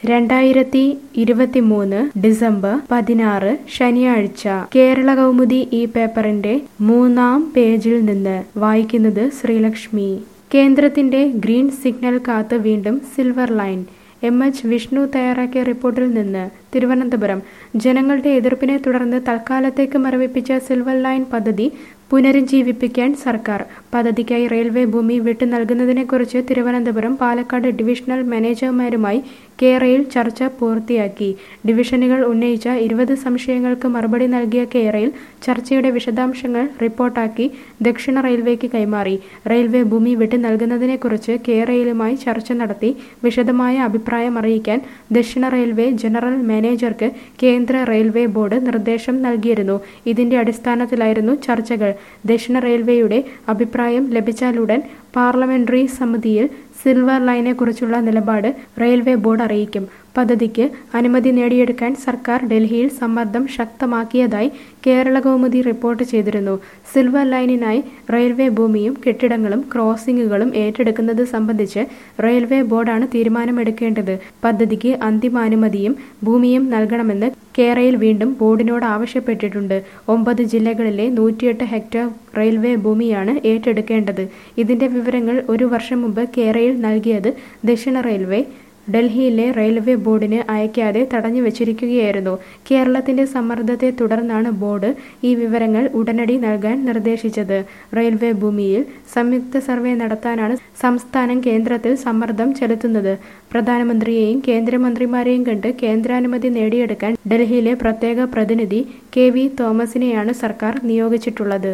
രണ്ടായിരത്തി ഇരുപത്തിമൂന്ന് ഡിസംബർ പതിനാറ് ശനിയാഴ്ച കേരള കൗമുദി ഈ പേപ്പറിന്റെ മൂന്നാം പേജിൽ നിന്ന് വായിക്കുന്നത് ശ്രീലക്ഷ്മി കേന്ദ്രത്തിന്റെ ഗ്രീൻ സിഗ്നൽ കാത്ത് വീണ്ടും silver line M H Vishnu തയ്യാറാക്കിയ റിപ്പോർട്ടിൽ നിന്ന് തിരുവനന്തപുരം ജനങ്ങളുടെ എതിർപ്പിനെ തുടർന്ന് തൽക്കാലത്തേക്ക് മരവിപ്പിച്ച സിൽവർ ലൈൻ പദ്ധതി പുനരുജ്ജീവിപ്പിക്കാൻ സർക്കാർ പദ്ധതിക്കായി റെയിൽവേ ഭൂമി വിട്ടു നൽകുന്നതിനെക്കുറിച്ച് തിരുവനന്തപുരം പാലക്കാട് ഡിവിഷണൽ മാനേജർമാരുമായി കേരയിൽ ചർച്ച പൂർത്തിയാക്കി ഡിവിഷനുകൾ ഉന്നയിച്ച ഇരുപത് സംശയങ്ങൾക്ക് മറുപടി നൽകിയ കേരയിൽ ചർച്ചയുടെ വിശദാംശങ്ങൾ റിപ്പോർട്ടാക്കി ദക്ഷിണ റെയിൽവേക്ക് കൈമാറി റെയിൽവേ ഭൂമി വിട്ടു നൽകുന്നതിനെക്കുറിച്ച് കേരയിലുമായി ചർച്ച നടത്തി വിശദമായ അഭിപ്രായം അറിയിക്കാൻ ദക്ഷിണ റെയിൽവേ ജനറൽ മാനേജർക്ക് കേന്ദ്ര റെയിൽവേ ബോർഡ് നിർദ്ദേശം നൽകിയിരുന്നു ഇതിന്റെ അടിസ്ഥാനത്തിലായിരുന്നു ചർച്ചകൾ ദക്ഷിണ റെയിൽവേയുടെ അഭിപ്രായം ലഭിച്ചാലുടൻ പാർലമെന്ററി സമിതിയിൽ സിൽവർ ലൈനെക്കുറിച്ചുള്ള നിലപാട് റെയിൽവേ ബോർഡ് അറിയിക്കും പദ്ധതിക്ക് അനുമതി നേടിയെടുക്കാൻ സർക്കാർ ഡൽഹിയിൽ സമ്മർദ്ദം ശക്തമാക്കിയതായി കേരള കൗമുദി റിപ്പോർട്ട് ചെയ്തിരുന്നു സിൽവർ ലൈനിനായി റെയിൽവേ ഭൂമിയും കെട്ടിടങ്ങളും ക്രോസിംഗുകളും ഏറ്റെടുക്കുന്നത് സംബന്ധിച്ച് റെയിൽവേ ബോർഡാണ് തീരുമാനമെടുക്കേണ്ടത് പദ്ധതിക്ക് അന്തിമാനുമതിയും ഭൂമിയും നൽകണമെന്ന് കേരയിൽ വീണ്ടും ബോർഡിനോട് ആവശ്യപ്പെട്ടിട്ടുണ്ട് ഒമ്പത് ജില്ലകളിലെ നൂറ്റിയെട്ട് ഹെക്ടർ റെയിൽവേ ഭൂമിയാണ് ഏറ്റെടുക്കേണ്ടത് ഇതിന്റെ വിവരങ്ങൾ ഒരു വർഷം മുമ്പ് കേരയിൽ നൽകിയത് ദക്ഷിണ റെയിൽവേ ഡൽഹിയിലെ റെയിൽവേ ബോർഡിന് അയക്കാതെ തടഞ്ഞു വച്ചിരിക്കുകയായിരുന്നു കേരളത്തിന്റെ സമ്മർദ്ദത്തെ തുടർന്നാണ് ബോർഡ് ഈ വിവരങ്ങൾ ഉടനടി നൽകാൻ നിർദ്ദേശിച്ചത് റെയിൽവേ ഭൂമിയിൽ സംയുക്ത സർവേ നടത്താനാണ് സംസ്ഥാനം കേന്ദ്രത്തിൽ സമ്മർദ്ദം ചെലുത്തുന്നത് പ്രധാനമന്ത്രിയെയും കേന്ദ്രമന്ത്രിമാരെയും കണ്ട് കേന്ദ്രാനുമതി നേടിയെടുക്കാൻ ഡൽഹിയിലെ പ്രത്യേക പ്രതിനിധി കെ വി തോമസിനെയാണ് സർക്കാർ നിയോഗിച്ചിട്ടുള്ളത്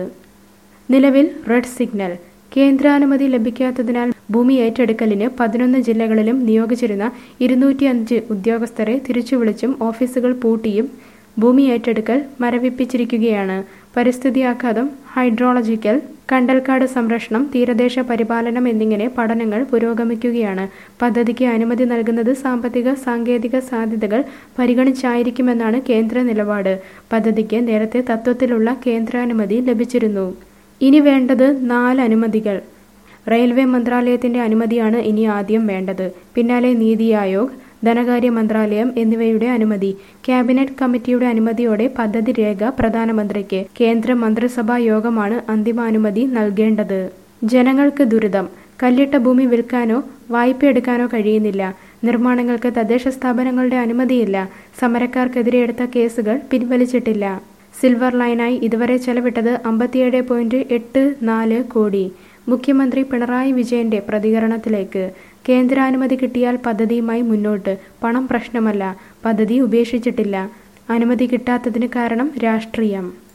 നിലവിൽ റെഡ് സിഗ്നൽ കേന്ദ്രാനുമതി ലഭിക്കാത്തതിനാൽ ഭൂമി ഏറ്റെടുക്കലിന് പതിനൊന്ന് ജില്ലകളിലും നിയോഗിച്ചിരുന്ന ഇരുന്നൂറ്റിയഞ്ച് ഉദ്യോഗസ്ഥരെ തിരിച്ചുവിളിച്ചും ഓഫീസുകൾ പൂട്ടിയും ഭൂമി ഏറ്റെടുക്കൽ മരവിപ്പിച്ചിരിക്കുകയാണ് പരിസ്ഥിതി ആഘാതം ഹൈഡ്രോളജിക്കൽ കണ്ടൽക്കാട് സംരക്ഷണം തീരദേശ പരിപാലനം എന്നിങ്ങനെ പഠനങ്ങൾ പുരോഗമിക്കുകയാണ് പദ്ധതിക്ക് അനുമതി നൽകുന്നത് സാമ്പത്തിക സാങ്കേതിക സാധ്യതകൾ പരിഗണിച്ചായിരിക്കുമെന്നാണ് കേന്ദ്ര നിലപാട് പദ്ധതിക്ക് നേരത്തെ തത്വത്തിലുള്ള കേന്ദ്രാനുമതി ലഭിച്ചിരുന്നു ഇനി വേണ്ടത് നാല് അനുമതികൾ റെയിൽവേ മന്ത്രാലയത്തിന്റെ അനുമതിയാണ് ഇനി ആദ്യം വേണ്ടത് പിന്നാലെ നീതി ആയോഗ് ധനകാര്യ മന്ത്രാലയം എന്നിവയുടെ അനുമതി ക്യാബിനറ്റ് കമ്മിറ്റിയുടെ അനുമതിയോടെ പദ്ധതി രേഖ പ്രധാനമന്ത്രിക്ക് കേന്ദ്ര മന്ത്രിസഭാ യോഗമാണ് അന്തിമാനുമതി നൽകേണ്ടത് ജനങ്ങൾക്ക് ദുരിതം കല്ലിട്ട ഭൂമി വിൽക്കാനോ വായ്പ എടുക്കാനോ കഴിയുന്നില്ല നിർമ്മാണങ്ങൾക്ക് തദ്ദേശ സ്ഥാപനങ്ങളുടെ അനുമതിയില്ല സമരക്കാർക്കെതിരെ എടുത്ത കേസുകൾ പിൻവലിച്ചിട്ടില്ല സിൽവർ ലൈനായി ഇതുവരെ ചെലവിട്ടത് അമ്പത്തിയേഴ് പോയിന്റ് എട്ട് നാല് കോടി മുഖ്യമന്ത്രി പിണറായി വിജയന്റെ പ്രതികരണത്തിലേക്ക് കേന്ദ്രാനുമതി കിട്ടിയാൽ പദ്ധതിയുമായി മുന്നോട്ട് പണം പ്രശ്നമല്ല പദ്ധതി ഉപേക്ഷിച്ചിട്ടില്ല അനുമതി കിട്ടാത്തതിന് കാരണം രാഷ്ട്രീയം